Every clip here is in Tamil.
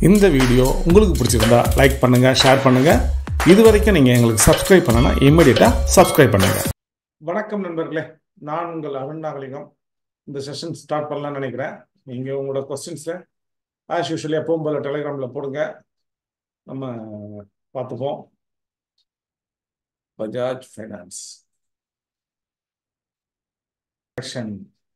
இந்த வீடியோ உங்களுக்கு பிடிச்சிருந்தா லைக் பண்ணுங்கள் ஷேர் பண்ணுங்கள் இது வரைக்கும் நீங்கள் எங்களுக்கு சப்ஸ்கிரைப் பண்ணனா இம்மிடியட்டாக சப்ஸ்கிரைப் பண்ணுங்கள் வணக்கம் நண்பர்களே நான் உங்கள் அருண் நாகலிங்கம் இந்த செஷன் ஸ்டார்ட் பண்ணலாம்னு நினைக்கிறேன் நீங்கள் உங்களோட கொஸ்டின்ஸை ஆஸ் யூஷுவலி எப்பவும் போல டெலிகிராமில் போடுங்க நம்ம பார்த்துப்போம் Bajaj finance correction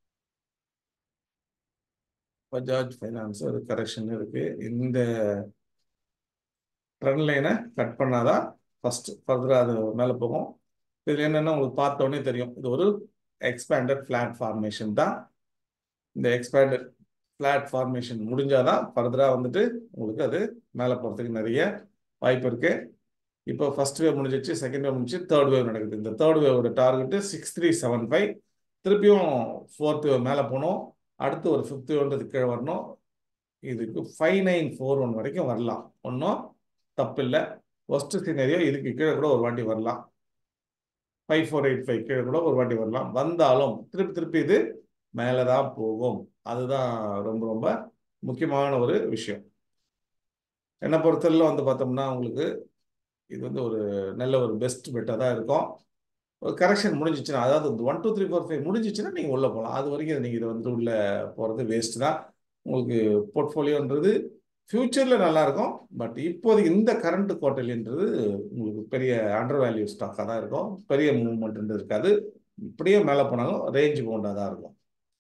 Bajaj finance ஒரு கரெக்ஷன் இருக்கு இந்த ட்ரெண்ட் லைனை கட் பண்ணாதான் ஃபர்ஸ்ட் ஃபர்தராக அது மேலே போகும் இதில் என்னென்னா உங்களுக்கு பார்த்த உடனே தெரியும் இது ஒரு எக்ஸ்பேண்டட் ஃபிளாட் ஃபார்மேஷன் தான் இந்த எக்ஸ்பேண்டட் ஃபிளாட் ஃபார்மேஷன் முடிஞ்சாதான் ஃபர்தராக வந்துட்டு உங்களுக்கு அது மேலே போகிறதுக்கு நிறைய வாய்ப்பு இருக்கு இப்போ ஃபர்ஸ்ட் வேவ் முடிஞ்சிச்சு செகண்ட் வேவ் முடிஞ்சு தேர்ட் வேவ் நடக்குது இந்த தேர்ட் வேவோட target six three seven five திருப்பியும் ஃபோர்த் வேவ் மேலே போகணும் அடுத்து ஒரு ஃபிஃப்த் வேவ்ன்றது கீழே வரணும் இதுக்கு ஃபைவ் நைன் ஃபோர் ஒன் வரைக்கும் வரலாம் ஒன்றும் தப்பு இல்லை ஒஸ்ட் சீனரியோ இதுக்கு கீழே கூட ஒரு வாட்டி வரலாம் ஃபைவ் ஃபோர் எயிட் ஃபைவ் கீழே கூட ஒரு வாட்டி வரலாம் வந்தாலும் திருப்பி திருப்பி இது மேலே தான் போகும் அதுதான் ரொம்ப ரொம்ப முக்கியமான ஒரு விஷயம் என்னை பொறுத்தவரையில் வந்து பார்த்தோம்னா உங்களுக்கு இது வந்து ஒரு நல்ல ஒரு பெஸ்ட் பெட்டாக தான் இருக்கும் ஒரு கரெக்ஷன் முடிஞ்சிச்சுன்னா அதாவது one two three four five முடிஞ்சிச்சுன்னா நீங்கள் உள்ளே போகலாம் அது வரைக்கும் நீங்கள் இதை வந்து உள்ளே போகிறது வேஸ்ட் தான் உங்களுக்கு போர்ட்ஃபோலியோன்றது ஃப்யூச்சரில் நல்லாயிருக்கும் பட் இப்போதைக்கு இந்த கரண்ட் குவார்டர்லின்றது உங்களுக்கு பெரிய அண்டர் வேல்யூ ஸ்டாக்காக தான் இருக்கும் பெரிய மூவ்மெண்ட் இருக்காது இப்படியே மேலே போனாலும் ரேஞ்ச் பவுண்டாக தான் இருக்கும்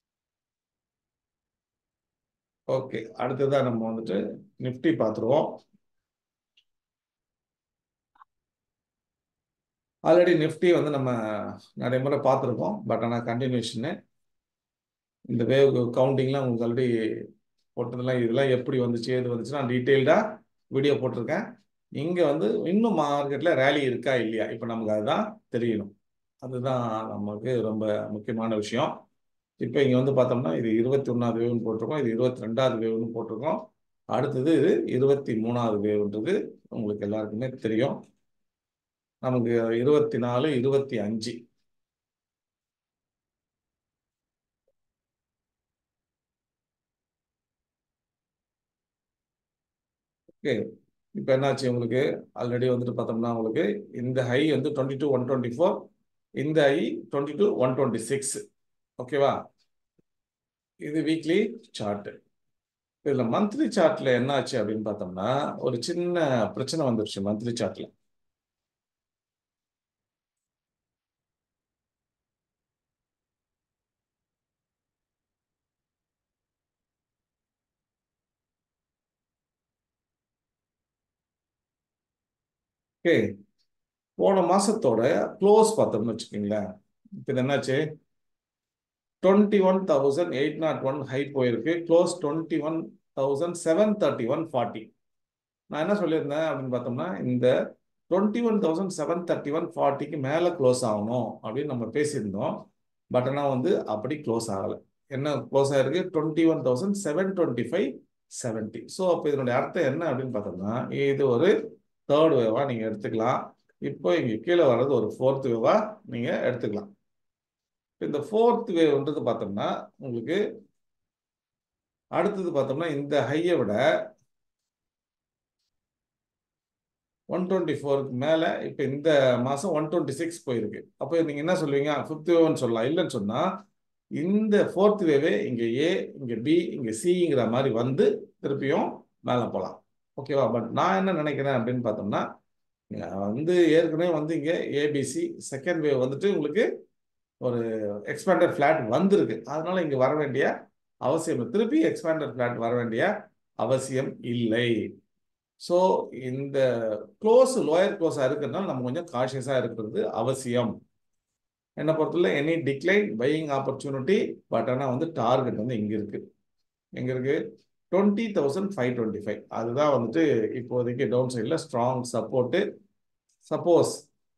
ஓகே அடுத்ததாக நம்ம வந்துட்டு நிஃப்டி பார்த்துருவோம் ஆல்ரெடி நிஃப்டி வந்து நம்ம நிறைய முறை பார்த்துருக்கோம் பட் ஆனால் கண்டினியூஷனு இந்த வேவ் கவுண்டிங்லாம் உங்களுக்கு ஆல்ரெடி போட்டதெல்லாம் இதெல்லாம் எப்படி வந்துச்சு எது வந்துச்சு நான் டீட்டெயில்டாக வீடியோ போட்டிருக்கேன் இங்கே வந்து இன்னும் மார்க்கெட்டில் ரேலி இருக்கா இல்லையா இப்போ நமக்கு அதுதான் தெரியணும் அதுதான் நமக்கு ரொம்ப முக்கியமான விஷயம் இப்போ இங்கே வந்து பார்த்தோம்னா இது இருபத்தி ஒன்றாவது வேவ்னு போட்டிருக்கோம் இது இருபத்தி ரெண்டாவது வேவ்னு போட்டிருக்கோம் அடுத்தது இது இருபத்தி மூணாவது வேவ்ன்றது உங்களுக்கு எல்லாருக்குமே தெரியும் நமக்கு இருபத்தி நாலு இருபத்தி அஞ்சு ஓகே இப்போ என்னாச்சு உங்களுக்கு ஆல்ரெடி வந்துட்டு பார்த்தோம்னா உங்களுக்கு இந்த ஹை வந்து twenty two one twenty four இந்த high twenty two one twenty six ஓகேவா இது வீக்லி சார்ட்டு இதில் மந்த்லி சார்ட்டில் என்ன ஆச்சு அப்படின்னு பார்த்தோம்னா ஒரு சின்ன பிரச்சனை வந்துருச்சு மந்த்லி சார்ட்டில் ஓகே போன மாசத்தோட க்ளோஸ் பார்த்தோம்னு வச்சுக்கோங்களேன் இப்போ இது என்னாச்சு twenty one thousand eight naught one high போயிருக்கு close twenty one thousand seven thirty one forty நான் என்ன சொல்லியிருந்தேன் அப்படின்னு பார்த்தோம்னா இந்த twenty one thousand seven thirty one ஃபார்ட்டிக்கு மேலே க்ளோஸ் ஆகணும் அப்படின்னு நம்ம பேசியிருந்தோம் பட் ஆனால் வந்து அப்படி க்ளோஸ் ஆகலை என்ன க்ளோஸ் ஆகிருக்கு twenty one thousand seven twenty five seventy so அப்போ இதனுடைய அர்த்தம் என்ன அப்படின்னு பார்த்தோம்னா இது ஒரு தேர்ட் வேவாக நீங்கள் எடுத்துக்கலாம் இப்போ இங்கே கீழே வர்றது ஒரு ஃபோர்த் வேவாக நீங்கள் எடுத்துக்கலாம் இந்த ஃபோர்த் வேவ்ன்றது பார்த்தோம்னா உங்களுக்கு அடுத்தது பார்த்தோம்னா இந்த ஹையை விட ஒன் டுவெண்ட்டி ஃபோருக்கு மேலே இப்போ இந்த மாதம் ஒன் டுவெண்ட்டி சிக்ஸ் போயிருக்கு அப்போ நீங்கள் என்ன சொல்லுவீங்க ஃபிஃப்த் வேவ்னு சொல்லலாம் இல்லைன்னு சொன்னால் இந்த ஃபோர்த் வேவே இங்கே ஏ இங்கே பி இங்கே சிங்கிற மாதிரி வந்து திருப்பியும் மேலே போகலாம் ஓகேவா பட் நான் என்ன நினைக்கிறேன் அப்படின்னு பார்த்தோம்னா வந்து ஏற்கனவே வந்து இங்கே ஏபிசி செகண்ட் வேவ் வந்துட்டு உங்களுக்கு ஒரு எக்ஸ்பேண்டட் ஃப்ளாட் வந்திருக்கு அதனால இங்கே வர வேண்டிய அவசியம் திருப்பி எக்ஸ்பேண்டட் ஃப்ளாட் வர வேண்டிய அவசியம் இல்லை ஸோ இந்த க்ளோஸ் லோயர் க்ளோஸாக இருக்கிறதுனால நம்ம கொஞ்சம் காஷியஸாக இருக்கிறது அவசியம் என்னை பொறுத்தவரை any decline buying opportunity but ஆனால் வந்து டார்கெட் வந்து இங்கே இருக்குது எங்கே இருக்குது twenty thousand five twenty five அதுதான் வந்துட்டு இப்போதைக்கு டவுன் சைடில் ஸ்ட்ராங் சப்போர்ட்டு சப்போஸ்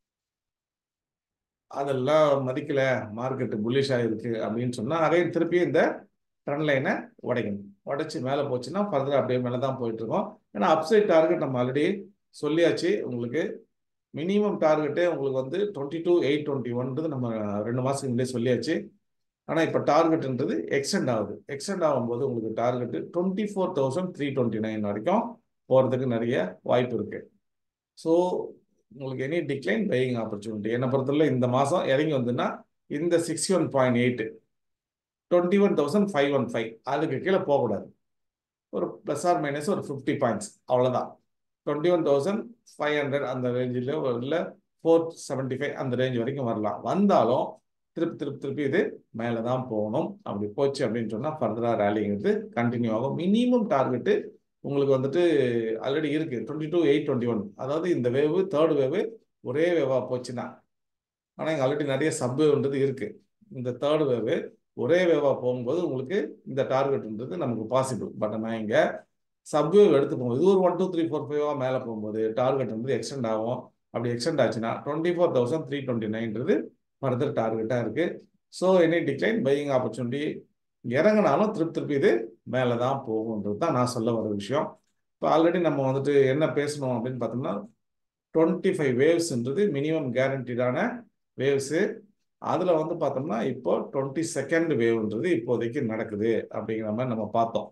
அதெல்லாம் மதிக்கல மார்க்கெட்டு புல்லிஷாக இருக்கு அப்படின்னு சொன்னால் அதே திருப்பி இந்த ட்ரெண்ட் லைனை உடைக்கணும் உடைச்சி மேலே போச்சுன்னா ஃபர்தர் அப்படியே மேலே தான் போயிட்டு இருக்கோம் ஏன்னா அப்சைட் டார்கெட் நம்ம ஆல்ரெடி சொல்லியாச்சு உங்களுக்கு மினிமம் டார்கெட்டே உங்களுக்கு வந்து டுவெண்ட்டி டூ எயிட் டுவெண்ட்டி ஒன்றது நம்ம ரெண்டு மாதத்துக்கு முன்னாடியே சொல்லியாச்சு ஆனால் இப்போ டார்கெட்ன்றது எக்ஸ்டெண்ட் ஆகுது எக்ஸ்டெண்ட் ஆகும்போது உங்களுக்கு target twenty four thousand three twenty nine வரைக்கும் போகிறதுக்கு நிறைய வாய்ப்பு இருக்குது ஸோ உங்களுக்கு எனி டிக்ளைன் பையிங் ஆப்பர்ச்சுனிட்டி என்னை பொறுத்தவரை இந்த மாதம் இறங்கி வந்துன்னா இந்த sixty one point eight twenty one thousand five one five அதுக்கு கீழே போகக்கூடாது ஒரு ப்ளஸ் ஆர் மைனஸ் ஒரு ஃபிஃப்டி பாயிண்ட்ஸ் அவ்வளோதான் twenty one thousand five hundred அந்த ரேஞ்சில் இல்லை ஃபோர் செவன்ட்டி ஃபைவ் அந்த ரேஞ்ச் வரைக்கும் வரலாம் வந்தாலும் திருப்பி திருப்பி திருப்பி இது மேலே தான் போகணும் அப்படி போச்சு அப்படின்னு சொன்னால் ஃபர்தராக ரேலிங்கிறது கண்டினியூ ஆகும் மினிமம் டார்கெட்டு உங்களுக்கு வந்துட்டு ஆல்ரெடி இருக்குது twenty two eight twenty one அதாவது இந்த வேவு தேர்ட் வேவு ஒரே வேவாக போச்சுன்னா ஆனால் இங்கே ஆல்ரெடி நிறைய சப் வேவ்ன்றது இருக்குது இந்த தேர்ட் வேவு ஒரே வேவாக போகும்போது உங்களுக்கு இந்த டார்கெட்ன்றது நமக்கு பாசிபிள் பட் நான் இங்கே சப்வேவ் எடுத்து போகும்போது இது ஒரு ஒன் டூ த்ரீ ஃபோர் ஃபைவாக மேலே போகும்போது டார்கெட் வந்து எக்ஸ்டெண்ட் ஆகும் அப்படி எக்ஸ்டெண்ட் ஆச்சுன்னா twenty four thousand three twenty நைன்றது ஃபர்தர் டார்கெட்டாக இருக்குது so any decline buying opportunity இறங்கினாலும் திருப்பி திருப்பி இது மேலே தான் போகுன்றது தான் நான் சொல்ல வர விஷயம் இப்போ ஆல்ரெடி நம்ம வந்துட்டு என்ன பேசணும் அப்படின்னு பார்த்தோம்னா டுவெண்ட்டி ஃபைவ் வேவ்ஸ்ன்றது மினிமம் கேரண்டீடான வேவ்ஸு அதில் வந்து பார்த்தோம்னா இப்போ டுவெண்ட்டி செகண்ட் வேவ்ன்றது இப்போதைக்கு நடக்குது அப்படிங்கிற மாதிரி நம்ம பார்த்தோம்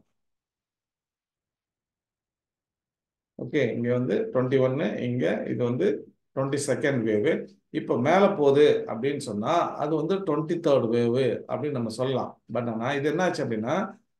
ஓகே இங்கே வந்து டுவெண்ட்டி ஒன்று இங்கே இது வந்து டுவெண்ட்டி செகண்ட் வேவு இப்போ மேலே போகுது அப்படின்னு சொன்னால் அது வந்து டுவெண்ட்டி தேர்ட் வேவு அப்படின்னு நம்ம சொல்லலாம் பட் ஆனால் இது என்னாச்சு அப்படின்னா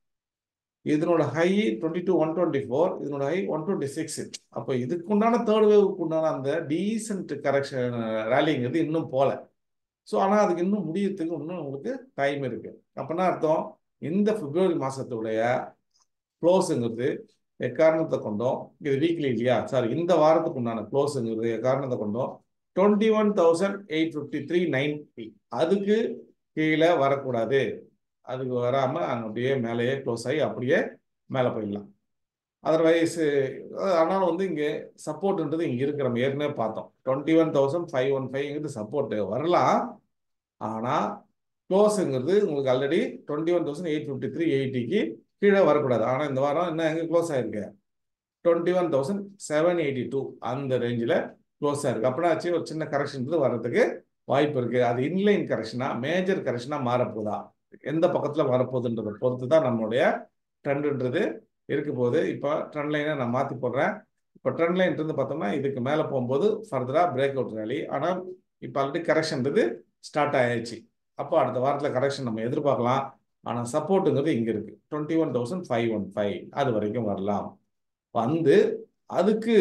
இதனோட high twenty two one twenty four இதனோட ஹை ஒன் டுவெண்ட்டி சிக்ஸ் அப்போ இதுக்கு உண்டான தேர்ட் வேவுக்கு உண்டான அந்த டீசென்ட் கரெக்ஷன் ரேலிங்கிறது இன்னும் போகல ஸோ ஆனால் அதுக்கு இன்னும் முடியறதுக்கு இன்னும் உங்களுக்கு டைம் இருக்குது அப்போனா அர்த்தம் இந்த பிப்ரவரி மாதத்துடைய க்ளோஸுங்கிறது எக்காரணத்தை கொண்டோம் இது வீக்லி இல்லையா சாரி இந்த வாரத்துக்கு உண்டான க்ளோஸுங்கிறது எக்காரணத்தை கொண்டோம் twenty one thousand eight fifty three ninety அதுக்கு கீழே வரக்கூடாது அதுக்கு வராமல் அங்கே அப்படியே மேலேயே க்ளோஸ் ஆகி அப்படியே மேலே போயிடலாம் அதர்வைஸ் ஆனாலும் வந்து இங்கே சப்போர்ட்ன்றது இங்கே இருக்கு நம்ம ஏற்கனவே பார்த்தோம் twenty one thousand five one ஃபைவ்ங்கிறது சப்போர்ட்டு வரலாம் ஆனால் க்ளோஸுங்கிறது உங்களுக்கு already twenty one thousand eight fifty three எயிட்டிக்கு கீழே வரக்கூடாது ஆனால் இந்த வாரம் என்ன எங்கே க்ளோஸ் ஆயிருக்கு twenty one thousand seven eighty two அந்த ரேஞ்சில் க்ளோஸ் ஆயிருக்கு அப்படின்னா ஆச்சு ஒரு சின்ன கரெக்ஷன் வர்றதுக்கு வாய்ப்பு இருக்குது அது இன்லைன் கரெக்ஷனாக மேஜர் கரெக்ஷனாக மாறப்போதா எந்த பக்கத்தில் வரப்போகுதுன்றதை பொறுத்து தான் நம்மளுடைய ட்ரெண்டுன்றது இருக்க போகுது இப்போ ட்ரெண்ட் லைனை நான் மாற்றி போடுறேன் இப்போ ட்ரெண்ட் லைன் இருந்து பார்த்தோம்னா இதுக்கு மேலே போகும்போது ஃபர்தராக பிரேக் அவுட் ரேலி ஆனால் இப்போ ஆல்ரெடி கரெக்ஷன்றது ஸ்டார்ட் ஆயிடுச்சு அப்போ அடுத்த வாரத்தில் கரெக்ஷன் நம்ம எதிர்பார்க்கலாம் ஆனால் சப்போர்ட்டுங்கிறது இங்கே இருக்குது twenty one thousand five one five அது வரைக்கும் வரலாம் வந்து அதுக்கு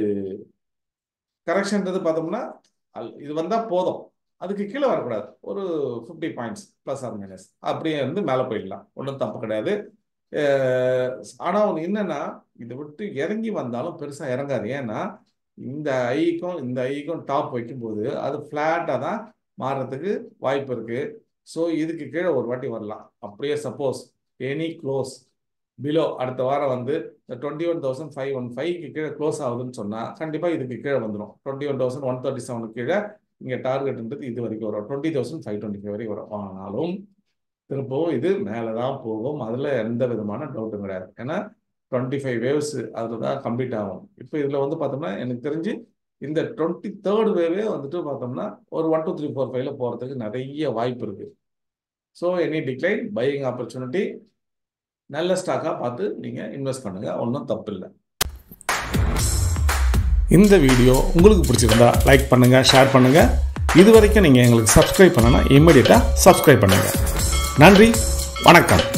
கரெக்ஷன்றது பார்த்தோம்னா இது வந்தால் போதும் அதுக்கு கீழே வரக்கூடாது ஒரு fifty points plus or minus அப்படியே வந்து மேலே போயிடலாம் ஒன்றும் தப்பு கிடையாது ஆனால் ஒன்று என்னென்னா இதை விட்டு இறங்கி வந்தாலும் பெருசாக இறங்காது ஏன்னா இந்த ஐக்கும் இந்த ஐக்கும் டாப் வைக்கும்போது அது ஃப்ளாட்டாக தான் மாறுறதுக்கு வாய்ப்பு இருக்குது ஸோ இதுக்கு கீழே ஒரு வாட்டி வரலாம் அப்படியே சப்போஸ் எனி க்ளோஸ் பிலோ அடுத்த வாரம் வந்து இந்த twenty one thousand five one ஃபைவ்க்கு கீழே க்ளோஸ் ஆகுதுன்னு சொன்னால் கண்டிப்பாக இதுக்கு கீழே வந்துடும் twenty one thousand one thirty செவனுக்கு கீழே இங்கே டார்கெட்ன்றது இது வரைக்கும் வரும் twenty thousand five twenty five வரைக்கும் வரும் ஆனாலும் திரும்பவும் இது மேலே தான் போகும் அதில் எந்த விதமான டவுட்டும் கிடையாது ஏன்னா டுவெண்ட்டி ஃபைவ் வேவ்ஸ் அதில் தான் கம்ப்ளீட் ஆகும் இப்போ இதில் வந்து பார்த்தோம்னா எனக்கு தெரிஞ்சு இந்த டுவெண்ட்டி தேர்ட் வேவே வந்துட்டு பார்த்தோம்னா ஒரு ஒன் டூ த்ரீ ஃபோர் ஃபைவ்ல போகிறதுக்கு நிறைய வாய்ப்பு இருக்குது so any decline buying opportunity நல்ல ஸ்டாக்காக பார்த்து நீங்கள் இன்வெஸ்ட் பண்ணுங்கள் ஒன்றும் தப்பு இல்லை இந்த வீடியோ உங்களுக்கு பிடிச்சிருந்தா லைக் பண்ணுங்கள் ஷேர் பண்ணுங்கள் இது வரைக்கும் நீங்கள் எங்களுக்கு சப்ஸ்கிரைப் பண்ணனா இம்மிடியட்டாக சப்ஸ்கிரைப் பண்ணுங்கள் நன்றி வணக்கம்